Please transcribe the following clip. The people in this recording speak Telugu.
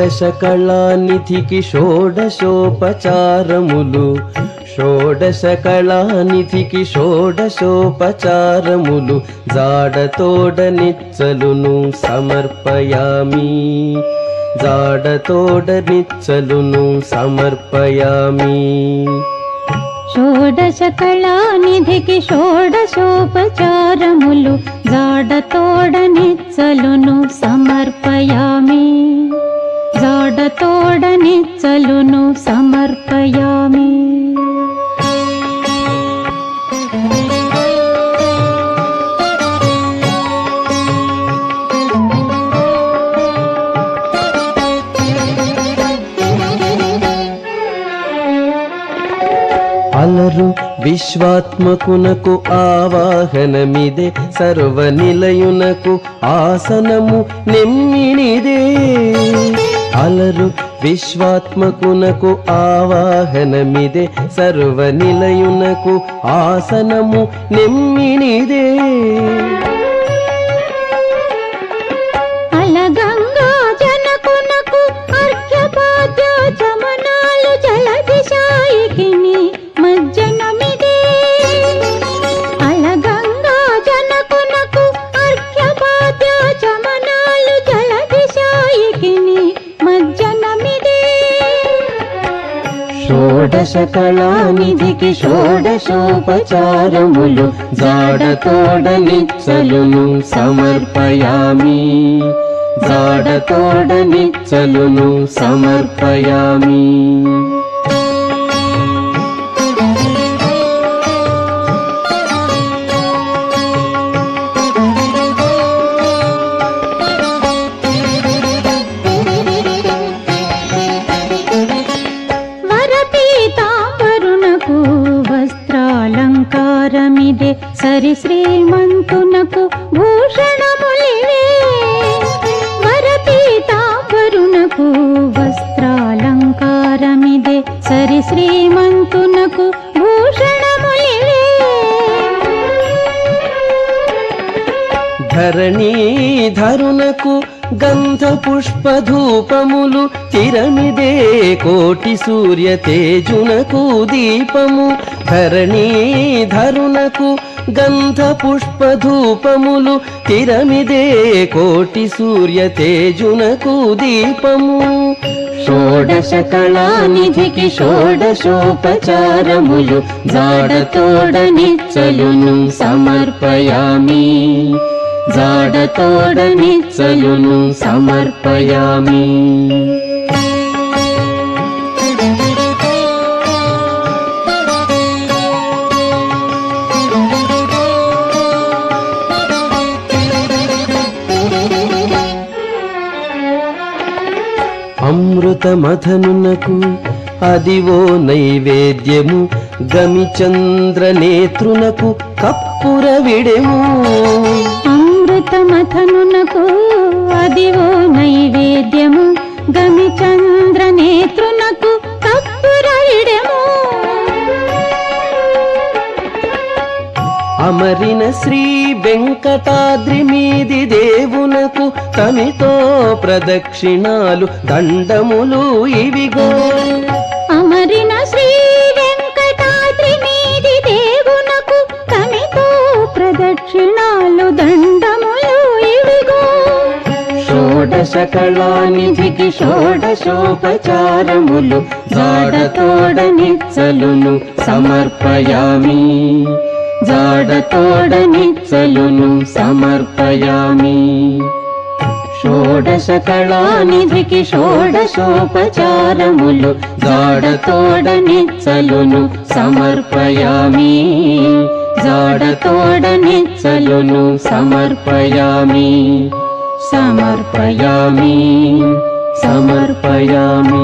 షోడశ కళానిధికి షోడశోపచారములు షోడశ కళానిధికి షోడశోపచారములు జాడతోడ నిచ్చలును సమర్పయామి జాడతోడ నిచ్చలును సమర్పయామి షోడశ కళానిధికి షోడశోపచారములు జాడతోడ నిచ్చలును సమర్పయామి జాడతోడ నిచ్చలును సమర్పయామి అలరు విశ్వాత్మకునకు ఆవాహనమిదే సర్వ నిలయునకు ఆసనము నెమ్మినిదే అలరు విశ్వాత్మకునకు ఆవాహనమిదే సర్వ నిలయునకు ఆసనము నెమ్మినిదే అలగంగా జనకునకు అర్ఘ్యపాద్య చమనాలు జలదిశాయికిని మజ్జనమిదే అలగంగా జనకునకు అర్ఘ్యపాద్య చమనాలు జలదిశాయికిని మజ్జనమిదే షోడశ కళానిధికి షోడశోపచారములు జాడతోడ నిచ్చలును సమర్పయామి జాడతోడ నిచ్చలును సమర్పయామి వరపీతాంబరునకు వస్త్రాలంకారమిదే సరి శ్రీమంతునకు భూషణములివే వరపీతాంబరునకు వస్త్రాలంకారమిదే సరి శ్రీమంతునకు భూషణములివే ధరణీధరునకు గంధ పుష్పధూపములు తిరమిదే కోటి సూర్య తేజునకు దీపము ధరణీధరునకు గంధ పుష్పధూపములు తిరమిదే కోటి సూర్య తేజునకు దీపము షోడశ కళానిధికి షోడశోపచారములు జాడతోడ నిచ్చలును సమర్పయామి జాడతోడ నిచ్చలును సమర్పయామి అమృతమథనునకు అదివో నైవేద్యము గమిచంద్ర నేత్రునకు కప్పుర విడెము అమృతమథనునకు అదివో నైవేద్యము గమి చంద్ర నేత్రునకు కప్పురవిడెము అమరిన శ్రీ వెంకటాద్రి మీది దేవునకు తమితో ప్రదక్షిణాలు దండములు ఇవిగో అమరిన శ్రీ వెంకటాద్రి మీది దేవునకు కమితో ప్రదక్షిణాలు దండములు ఇవిగో షోడశ కళానిధికి షోడశోపచారములు జాడతోడ నిచ్చలును సమర్పయామి జాడతోడ నిచ్చలును సమర్పయామి షోడశ కళానిధికి షోడశోపచారములు జాడతోడ నిచ్చలును సమర్పయామి జాడతోడ నిచ్చలును సమర్పయామి సమర్పయామి సమర్పయామి